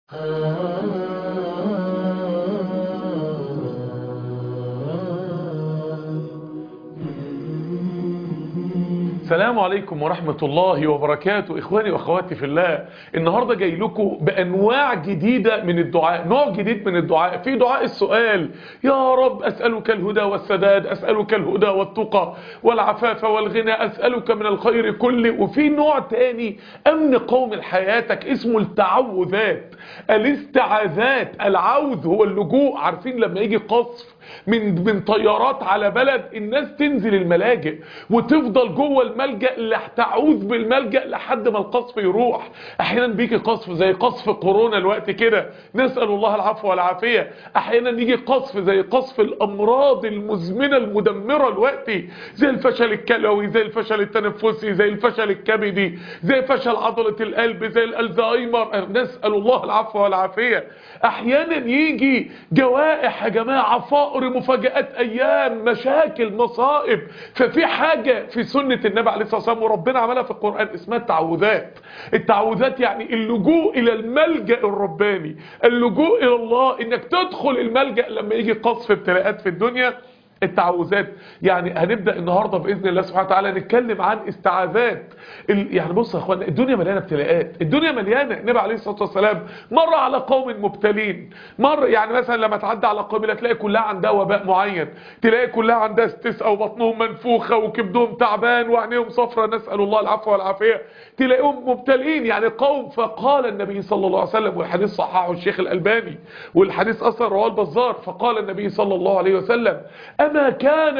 السلام عليكم ورحمة الله وبركاته إخواني وأخواتي في الله النهاردة جاي لكم بأنواع جديدة من الدعاء نوع جديد من الدعاء في دعاء السؤال يا رب أسألك الهدى والسداد أسألك الهدى والتقى والعفاف والغنى أسألك من الخير كله وفي نوع تاني أمن قوم حياتك اسمه التعوذات الاستعاذات العوذ هو اللجوء عارفين لما يجي قصف من من طيارات على بلد الناس تنزل الملاجئ وتفضل جوه الملجأ اللي تعوذ بالملجأ لحد ما القصف يروح احيانا بيجي قصف زي قصف كورونا الوقت كده نسأل الله العفو والعافية احيانا يجي قصف زي قصف الامراض المزمنة المدمرة الوقت زي الفشل الكلوي زي الفشل التنفسي زي الفشل الكبدي زي فشل عضلة القلب زي الالزهايمر نسأل الله العفو والعافية احيانا يجي جوائح يا جماعة فقر مفاجآت ايام مشاكل مصائب ففي حاجة في سنة النبي عليه الصلاة والسلام وربنا عملها في القرآن اسمها التعوذات التعوذات يعني اللجوء الى الملجأ الرباني اللجوء الى الله انك تدخل الملجأ لما يجي قصف ابتلاءات في الدنيا التعوذات يعني هنبدأ النهاردة بإذن الله سبحانه وتعالى نتكلم عن استعاذات ال... يعني بص يا اخوانا الدنيا مليانة ابتلاءات الدنيا مليانة النبي عليه الصلاة والسلام مر على قوم مبتلين مر يعني مثلا لما تعدى على قبيلة تلاقي كلها عندها وباء معين تلاقي كلها عندها استسقى وبطنهم منفوخة وكبدهم تعبان وعينيهم صفرة نسأل الله العفو والعافية تلاقيهم مبتلين يعني قوم فقال النبي صلى الله عليه وسلم والحديث صححه الشيخ الألباني والحديث أصلا رواه البزار فقال النبي صلى الله عليه وسلم أما كان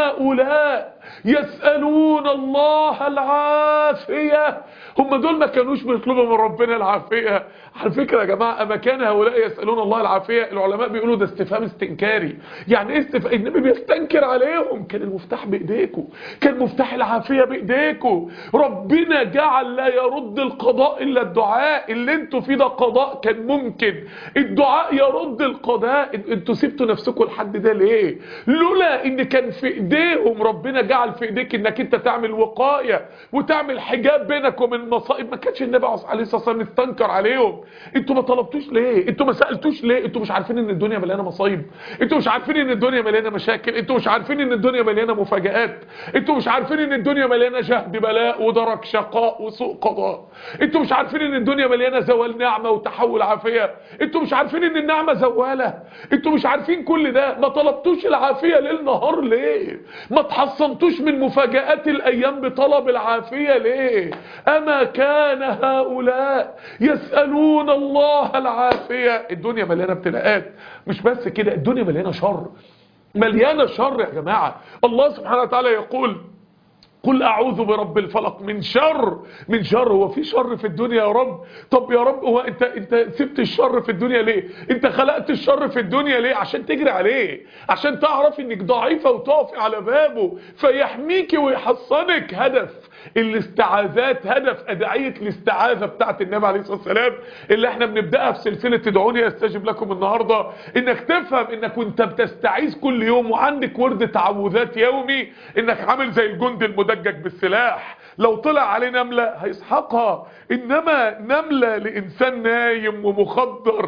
هؤلاء يسألون الله العافية هم دول ما كانوش بيطلبوا من ربنا العافية على فكرة يا جماعة أما كان هؤلاء يسألون الله العافية العلماء بيقولوا ده استفهام استنكاري يعني ايه استفهام النبي بيستنكر عليهم كان المفتاح بإيديكم كان مفتاح العافية بإيديكم ربنا جعل لا يرد القضاء إلا الدعاء اللي انتوا فيه ده قضاء كان ممكن الدعاء يرد القضاء انتوا سبتوا نفسكم لحد ده ليه لولا ان كان في ايديهم ربنا جعل في ايديك انك انت تعمل وقاية وتعمل حجاب بينك ومن المصائب ما كانش النبي عليه الصلاة والسلام استنكر عليهم انتوا ما طلبتوش ليه انتوا ما سألتوش ليه انتوا مش عارفين ان الدنيا مليانة مصايب انتوا مش عارفين ان الدنيا مليانة مشاكل انتوا مش عارفين ان الدنيا مليانة مفاجآت انتوا مش عارفين ان الدنيا مليانة جهد بلاء ودرك شقاء وسوء قضاء انتوا مش عارفين ان الدنيا مليانة زوال نعمة وتحول عافية انتوا مش عارفين ان النعمة زوالة انتوا مش عارفين كل ده ما طلبتوش العافية ليل نهار ليه ما تحصنتوش من مفاجآت الايام بطلب العافية ليه اما كان هؤلاء يسألون الله العافية الدنيا مليانة ابتلاءات مش بس كده الدنيا مليانة شر مليانة شر يا جماعة الله سبحانه وتعالى يقول قل اعوذ برب الفلق من شر من شر هو في شر في الدنيا يا رب طب يا رب هو انت انت سبت الشر في الدنيا ليه انت خلقت الشر في الدنيا ليه عشان تجري عليه عشان تعرف انك ضعيفة وتقفي على بابه فيحميك ويحصنك هدف الاستعاذات هدف ادعية الاستعاذة بتاعت النبي عليه الصلاة والسلام اللي احنا بنبدأها في سلسلة تدعوني استجب لكم النهاردة انك تفهم انك وانت بتستعيذ كل يوم وعندك ورد تعوذات يومي انك عامل زي الجند المدجج بالسلاح لو طلع عليه نملة هيسحقها انما نملة لانسان نايم ومخدر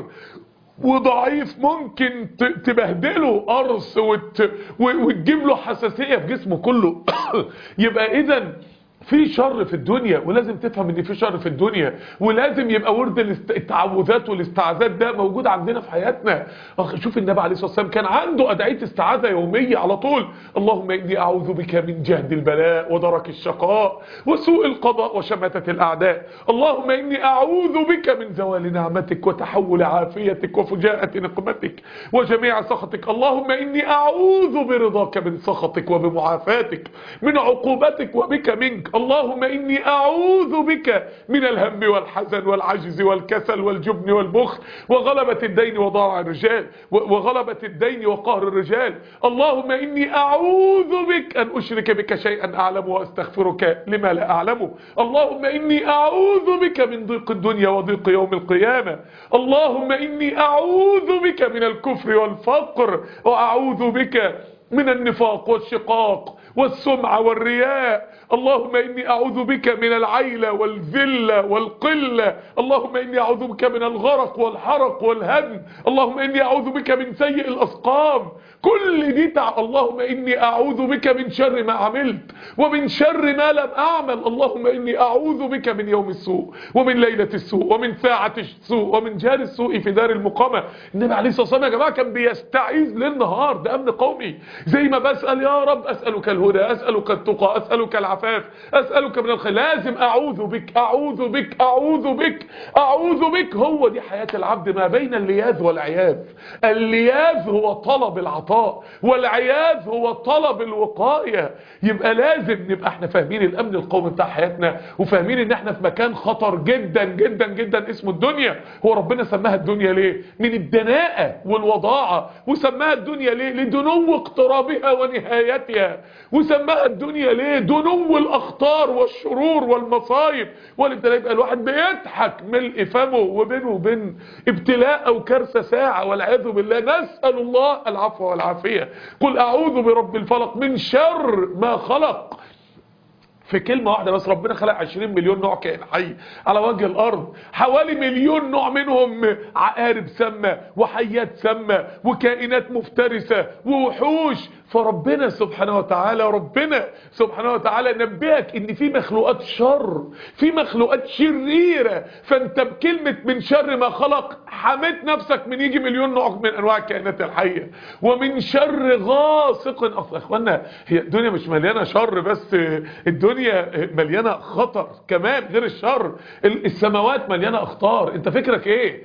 وضعيف ممكن تبهدله قرص وت... وتجيب له حساسية في جسمه كله يبقى اذا في شر في الدنيا ولازم تفهم ان في شر في الدنيا ولازم يبقى ورد التعوذات والاستعاذات ده موجود عندنا في حياتنا شوف النبي عليه الصلاه والسلام كان عنده ادعيه استعاذه يوميه على طول اللهم اني اعوذ بك من جهد البلاء ودرك الشقاء وسوء القضاء وشماتة الاعداء اللهم اني اعوذ بك من زوال نعمتك وتحول عافيتك وفجاءة نقمتك وجميع سخطك اللهم اني اعوذ برضاك من سخطك وبمعافاتك من عقوبتك وبك منك اللهم إني أعوذ بك من الهم والحزن والعجز والكسل والجبن والبخل وغلبة الدين وضاع الرجال وغلبة الدين وقهر الرجال اللهم إني أعوذ بك أن أشرك بك شيئا أعلم وأستغفرك لما لا أعلمه اللهم إني أعوذ بك من ضيق الدنيا وضيق يوم القيامة اللهم إني أعوذ بك من الكفر والفقر وأعوذ بك من النفاق والشقاق والسمعة والرياء اللهم إني أعوذ بك من العيلة والذلة والقلة اللهم إني أعوذ بك من الغرق والحرق والهدم اللهم إني أعوذ بك من سيء الأسقام كل دي تع... اللهم إني أعوذ بك من شر ما عملت ومن شر ما لم أعمل اللهم إني أعوذ بك من يوم السوء ومن ليلة السوء ومن ساعة السوء ومن جار السوء في دار المقامة النبي عليه الصلاة والسلام يا جماعة كان بيستعيذ للنهار ده أمن قومي زي ما بسأل يا رب أسألك الهدى أسألك التقى أسألك العفاف أسألك من الخير لازم أعوذ بك أعوذ بك أعوذ بك أعوذ بك هو دي حياة العبد ما بين اللياذ والعياذ اللياذ هو طلب العطاء والعياذ هو طلب الوقاية يبقى لازم نبقى احنا فاهمين الأمن القومي بتاع حياتنا وفاهمين ان احنا في مكان خطر جدا جدا جدا اسمه الدنيا هو ربنا سماها الدنيا ليه من الدناءة والوضاعة وسماها الدنيا ليه لدنو اقترابها ونهايتها وسماها الدنيا ليه دنو الاخطار والشرور والمصايب والابتلاء يبقى الواحد بيضحك ملء فمه وبينه وبين ابتلاء او كارثه ساعه والعياذ بالله نسال الله العفو والعافيه قل اعوذ برب الفلق من شر ما خلق في كلمة واحدة بس ربنا خلق 20 مليون نوع كائن حي على وجه الأرض حوالي مليون نوع منهم عقارب سامة وحيات سامة وكائنات مفترسة ووحوش فربنا سبحانه وتعالى ربنا سبحانه وتعالى نبهك ان في مخلوقات شر في مخلوقات شريرة فانت بكلمة من شر ما خلق حميت نفسك من يجي مليون نوع من انواع الكائنات الحية ومن شر غاسق اصلا اخوانا هي الدنيا مش مليانة شر بس الدنيا مليانة خطر كمان غير الشر السماوات مليانة اخطار انت فكرك ايه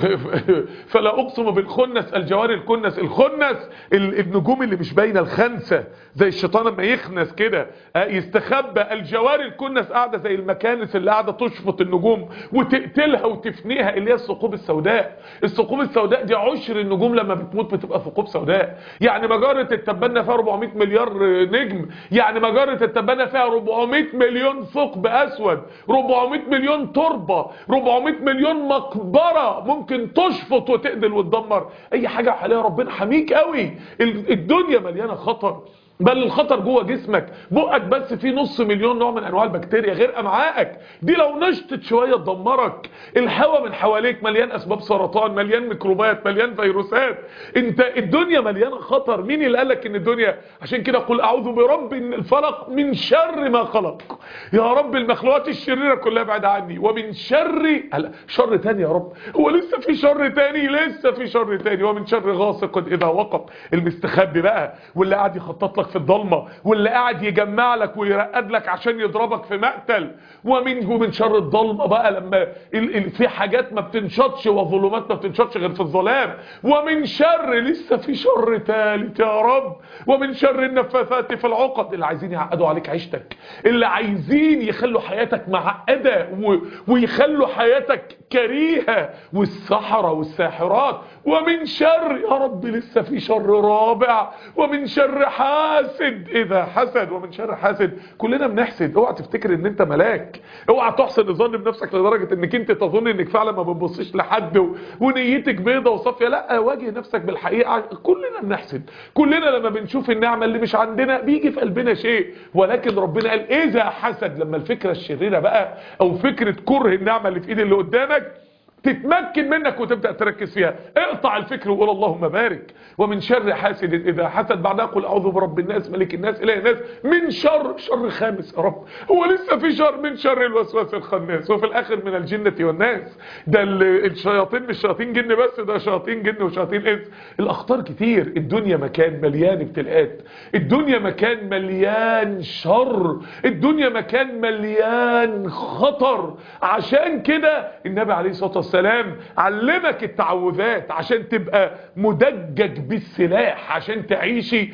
فلا اقسم بالخنس الجوار الكنس الخنس النجوم اللي مش باينه الخنسه زي الشيطان لما يخنس كده يستخبى الجوار الكنس قاعده زي المكانس اللي قاعده تشفط النجوم وتقتلها وتفنيها اللي هي الثقوب السوداء الثقوب السوداء دي عشر النجوم لما بتموت بتبقى ثقوب سوداء يعني مجره التبانه فيها 400 مليار نجم يعني مجره التبانه فيها 400 مليون ثقب اسود 400 مليون تربه 400 مليون مقبره ممكن تشفط وتقتل وتدمر اي حاجه عليها ربنا حميك قوي الدنيا مليانه خطر بل الخطر جوه جسمك بقك بس فيه نص مليون نوع من انواع البكتيريا غير امعائك دي لو نشطت شويه تدمرك الهواء من حواليك مليان اسباب سرطان مليان ميكروبات مليان فيروسات انت الدنيا مليانه خطر مين اللي قالك ان الدنيا عشان كده قل اعوذ برب الفلق من شر ما خلق يا رب المخلوقات الشريره كلها بعد عني ومن شر هلا شر تاني يا رب هو لسه في شر تاني لسه في شر تاني ومن شر غاسق اذا وقب المستخبي بقى واللي قاعد يخطط لك في الضلمه واللي قاعد يجمع لك ويرقد لك عشان يضربك في مقتل ومن ومن شر الضلمه بقى لما ال ال في حاجات ما بتنشطش وظلمات ما بتنشطش غير في الظلام ومن شر لسه في شر ثالث يا رب ومن شر النفاثات في العقد اللي عايزين يعقدوا عليك عيشتك اللي عايزين يخلوا حياتك معقده ويخلوا حياتك كريهه والسحره والساحرات ومن شر يا رب لسه في شر رابع ومن شر حاسد اذا حسد ومن شر حاسد كلنا بنحسد اوعى تفتكر ان انت ملاك اوعى تحسن الظن بنفسك لدرجه انك انت تظن انك فعلا ما بتبصيش لحد و... ونيتك بيضه وصافيه لا واجه نفسك بالحقيقه كلنا بنحسد كلنا لما بنشوف النعمه اللي مش عندنا بيجي في قلبنا شيء ولكن ربنا قال اذا حسد لما الفكره الشريره بقى او فكره كره النعمه اللي في ايد اللي قدامك تتمكن منك وتبدأ تركز فيها اقطع الفكر وقول اللهم بارك ومن شر حاسد إذا حسد بعدها قل أعوذ برب الناس ملك الناس إله الناس من شر شر خامس يا رب هو لسه في شر من شر الوسواس الخناس وفي الآخر من الجنة والناس ده الشياطين مش شياطين جن بس ده شياطين جن وشياطين إنس الأخطار كتير الدنيا مكان مليان ابتلاءات الدنيا مكان مليان شر الدنيا مكان مليان خطر عشان كده النبي عليه الصلاة والسلام والسلام علمك التعوذات عشان تبقى مدجج بالسلاح عشان تعيشي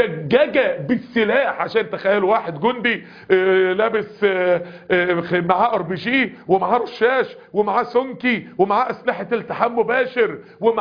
مدججة بالسلاح عشان تخيل واحد جندي آه لابس آه آه معاه ار بي جي ومعاه رشاش ومعاه سونكي ومعاه اسلحة التحام مباشر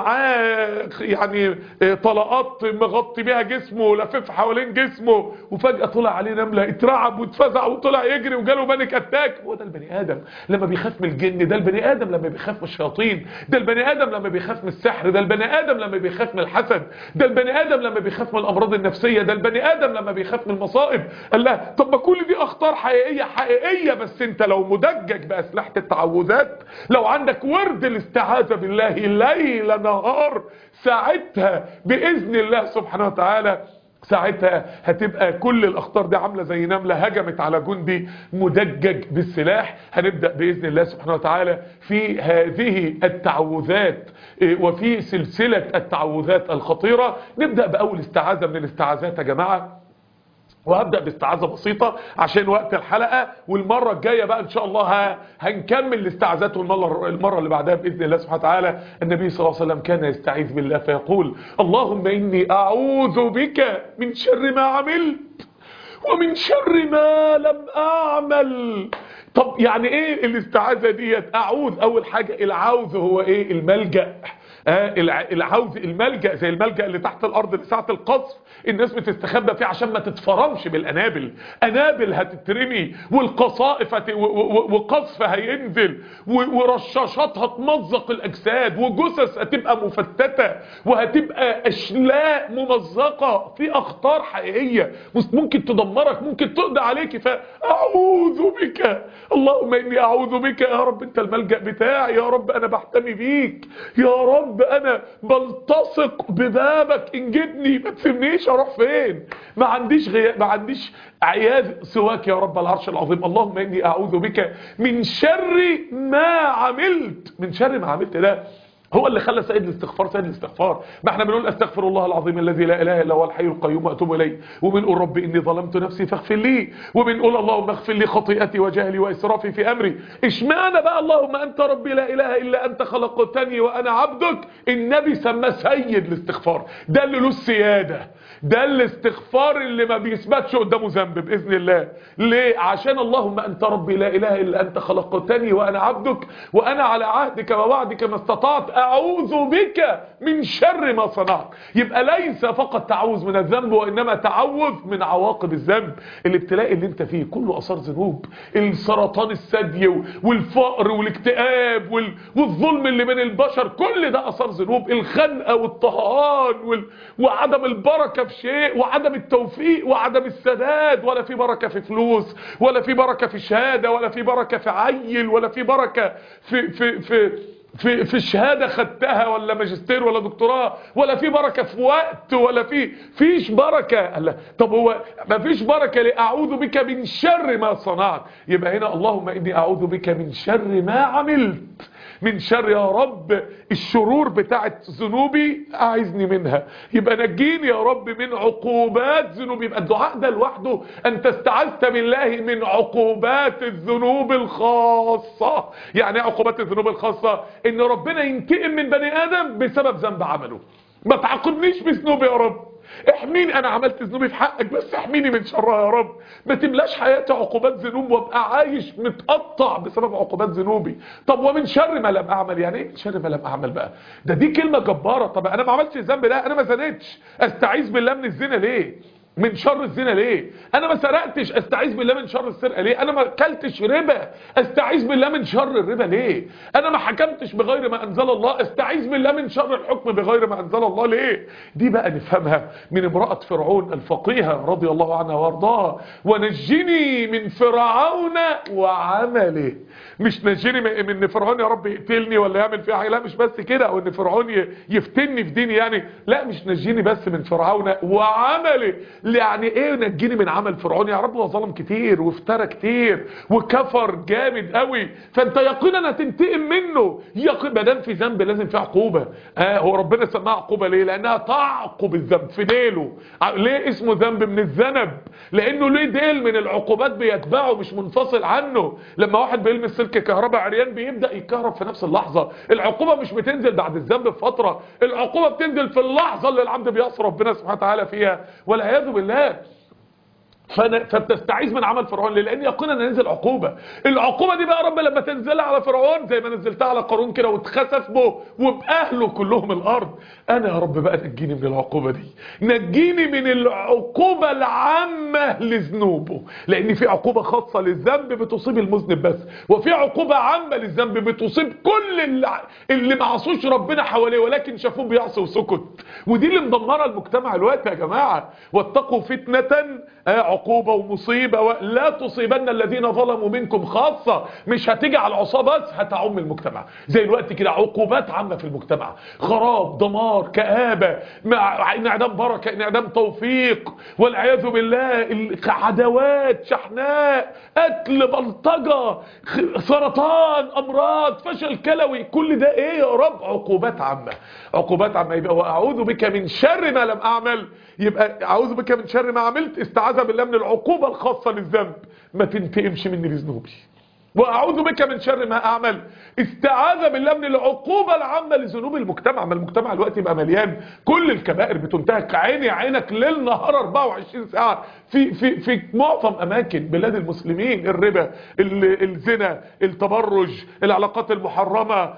ومعاه يعني طلقات مغطي بيها جسمه لفف حوالين جسمه وفجأة طلع عليه نملة اترعب واتفزع وطلع يجري وجاله بانيك اتاك هو ده البني ادم لما بيخاف من الجن ده البني ادم لما بيخاف من الشياطين ده البني ادم لما بيخاف من السحر ده البني ادم لما بيخاف من الحسد ده البني ادم لما بيخاف من الامراض النفسيه ده البني ادم لما بيخاف من المصائب قال لها طب ما كل دي اخطار حقيقيه حقيقيه بس انت لو مدجج باسلحه التعوذات لو عندك ورد الاستعاذه بالله ليل نهار ساعتها باذن الله سبحانه وتعالى ساعتها هتبقى كل الاخطار دي عامله زي نمله هجمت على جندي مدجج بالسلاح هنبدا باذن الله سبحانه وتعالى في هذه التعوذات وفي سلسله التعوذات الخطيره نبدا باول استعاذه من الاستعاذات يا جماعه وهبدأ باستعاذة بسيطة عشان وقت الحلقة والمرة الجاية بقى ان شاء الله هنكمل الاستعاذات والمرة المرة اللي بعدها بإذن الله سبحانه وتعالى النبي صلى الله عليه وسلم كان يستعيذ بالله فيقول اللهم إني أعوذ بك من شر ما عملت ومن شر ما لم أعمل طب يعني ايه الاستعاذة ديت اعوذ اول حاجة العوذ هو ايه الملجأ آه العوذ الملجأ زي الملجأ اللي تحت الارض لساعة القصف الناس بتستخبى فيه عشان ما تتفرمش بالانابل انابل هتترمي والقصائف هت... وقصف هينزل ورشاشات هتمزق الاجساد وجثث هتبقى مفتتة وهتبقى اشلاء ممزقة في اخطار حقيقية ممكن تدمرك ممكن تقضي عليك فاعوذ بك اللهم اني اعوذ بك يا رب انت الملجأ بتاعي يا رب انا بحتمي بيك يا رب انا بلتصق ببابك انجدني ما تسيبنيش اروح فين ما عنديش غي... ما عنديش عياذ سواك يا رب العرش العظيم اللهم اني اعوذ بك من شر ما عملت من شر ما عملت ده هو اللي خلى سيد الاستغفار سيد الاستغفار ما احنا بنقول استغفر الله العظيم الذي لا اله الا هو الحي القيوم واتوب اليه وبنقول رب اني ظلمت نفسي فاغفر لي وبنقول اللهم اغفر لي خطيئتي وجهلي واسرافي في امري اشمعنى بقى اللهم انت ربي لا اله الا انت خلقتني وانا عبدك النبي سماه سيد الاستغفار ده اللي له السياده ده الاستغفار اللي ما بيثبتش قدامه ذنب باذن الله ليه عشان اللهم انت ربي لا اله الا انت خلقتني وانا عبدك وانا على عهدك ووعدك ما استطعت اعوذ بك من شر ما صنعت يبقى ليس فقط تعوذ من الذنب وانما تعوذ من عواقب الذنب الابتلاء اللي انت فيه كله اثار ذنوب السرطان الثدي والفقر والاكتئاب والظلم اللي بين البشر كل ده اثار ذنوب الخنقه والطهقان وال... وعدم البركه في شيء وعدم التوفيق وعدم السداد ولا في بركه في فلوس ولا في بركه في شهاده ولا في بركه في عيل ولا في بركه في في في في في شهاده خدتها ولا ماجستير ولا دكتوراه ولا في بركه في وقت ولا في فيش بركه الله طب هو ما فيش بركه ليه اعوذ بك من شر ما صنعت يبقى هنا اللهم اني اعوذ بك من شر ما عملت من شر يا رب الشرور بتاعت ذنوبي اعذني منها يبقى نجيني يا رب من عقوبات ذنوبي يبقى الدعاء ده لوحده انت استعذت بالله من عقوبات الذنوب الخاصة يعني ايه عقوبات الذنوب الخاصة ان ربنا ينتقم من بني ادم بسبب ذنب عمله ما تعاقبنيش بذنوبي يا رب احميني انا عملت ذنوبي في حقك بس احميني من شرها يا رب ما تملاش حياتي عقوبات ذنوب وابقى عايش متقطع بسبب عقوبات ذنوبي طب ومن شر ما لم اعمل يعني ايه من شر ما لم اعمل بقى ده دي كلمة جبارة طب انا ما عملتش الذنب ده انا ما زنيتش استعيذ بالله من الزنا ليه من شر الزنا ليه انا ما سرقتش استعيذ بالله من شر السرقه ليه انا ما اكلتش ربا استعيذ بالله من شر الربا ليه انا ما حكمتش بغير ما انزل الله استعيذ بالله من شر الحكم بغير ما انزل الله ليه دي بقى نفهمها من امراه فرعون الفقيهه رضي الله عنها وارضاها ونجني من فرعون وعمله مش نجني من ان فرعون يا رب يقتلني ولا يعمل فيها حاجه لا مش بس كده او ان فرعون يفتني في ديني يعني لا مش نجني بس من فرعون وعمله يعني ايه نجيني من عمل فرعون يا رب هو ظلم كتير وافترى كتير وكفر جامد قوي فانت يقينا هتنتقم منه يقين ما دام في ذنب لازم في عقوبه آه هو ربنا سماها عقوبه ليه لانها تعقب الذنب في ديله ليه اسمه ذنب من الذنب لانه ليه ديل من العقوبات بيتبعه مش منفصل عنه لما واحد بيلمس سلك كهرباء عريان بيبدا يتكهرب في نفس اللحظه العقوبه مش بتنزل بعد الذنب بفتره العقوبه بتنزل في اللحظه اللي العبد بيعصي ربنا سبحانه وتعالى فيها والعياذ بالله فأنا فبتستعيذ من عمل فرعون ليه؟ لان يقينا ان ينزل عقوبه العقوبه دي بقى يا رب لما تنزلها على فرعون زي ما نزلتها على قارون كده واتخسف به وباهله كلهم الارض انا يا رب بقى نجيني من العقوبه دي نجيني من العقوبه العامه لذنوبه لان في عقوبه خاصه للذنب بتصيب المذنب بس وفي عقوبه عامه للذنب بتصيب كل اللي, اللي ما عصوش ربنا حواليه ولكن شافوه بيعصي وسكت ودي اللي مدمره المجتمع الوقت يا جماعه واتقوا فتنه آه عقوبة ومصيبة و... لا تصيبن الذين ظلموا منكم خاصة مش هتيجي على العصابة بس هتعم المجتمع زي الوقت كده عقوبات عامة في المجتمع خراب دمار كآبة مع انعدام بركة انعدام توفيق والعياذ بالله عداوات شحناء قتل بلطجة سرطان امراض فشل كلوي كل ده ايه يا رب عقوبات عامة عقوبات عامة يبقى واعوذ بك من شر ما لم اعمل يبقى اعوذ بك من شر ما عملت استعاذ بالله من العقوبة الخاصة للذنب ما تنتقمش مني بذنوبي واعوذ بك من شر ما اعمل استعاذ بالله من العقوبة العامة لذنوب المجتمع ما المجتمع الوقت يبقى مليان كل الكبائر بتنتهك عيني عينك ليل نهار 24 ساعة في في في معظم اماكن بلاد المسلمين الربا الزنا التبرج العلاقات المحرمة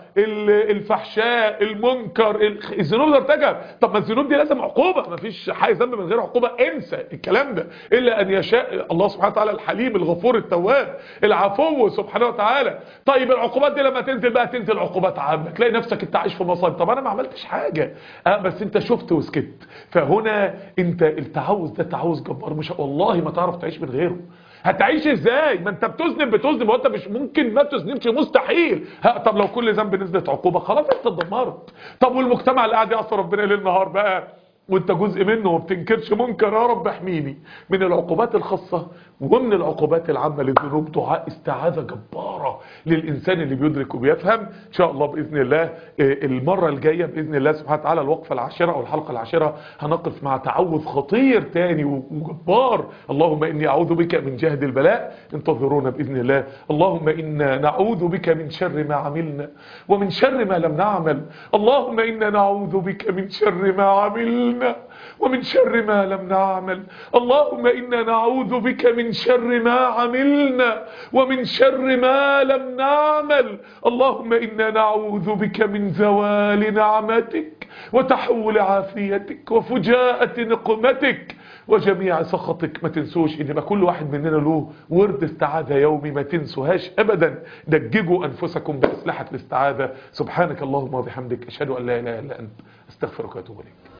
الفحشاء المنكر الذنوب اللي ارتجب طب ما الذنوب دي لازم عقوبة ما فيش حاجه ذنب من غير عقوبة انسى الكلام ده الا ان يشاء الله سبحانه وتعالى الحليم الغفور التواب العفو سبحانه وتعالى طيب العقوبات دي لما تنزل بقى تنزل عقوبات عامة تلاقي نفسك انت عايش في مصايب طب انا ما عملتش حاجة اه بس انت شفت وسكت فهنا انت التعوذ ده تعوذ جبار مش والله ما تعرف تعيش من غيره هتعيش ازاي ما انت بتذنب بتذنب وانت مش ممكن ما تذنبش مستحيل ها طب لو كل ذنب نزلت عقوبة خلاص انت اتدمرت طب والمجتمع اللي قاعد يعصي ربنا ليل نهار بقى وانت جزء منه وما بتنكرش منكر يا رب احميني من العقوبات الخاصة ومن العقوبات العامة للذنوب دعاء استعاذة جبارة للإنسان اللي بيدرك وبيفهم إن شاء الله بإذن الله المرة الجاية بإذن الله سبحانه وتعالى الوقفة العاشرة أو الحلقة العاشرة هنقف مع تعوذ خطير تاني وجبار اللهم إني أعوذ بك من جهد البلاء انتظرونا بإذن الله اللهم إنا نعوذ بك من شر ما عملنا ومن شر ما لم نعمل اللهم إنا نعوذ بك من شر ما عملنا ومن شر ما لم نعمل اللهم إنا نعوذ بك من شر ما عملنا ومن شر ما لم نعمل اللهم إنا نعوذ بك من زوال نعمتك وتحول عافيتك وفجاءة نقمتك وجميع سخطك ما تنسوش ان ما كل واحد مننا له ورد استعاذة يومي ما تنسوهاش ابدا دججوا انفسكم باسلحة الاستعاذة سبحانك اللهم وبحمدك اشهد ان لا اله الا انت استغفرك واتوب اليك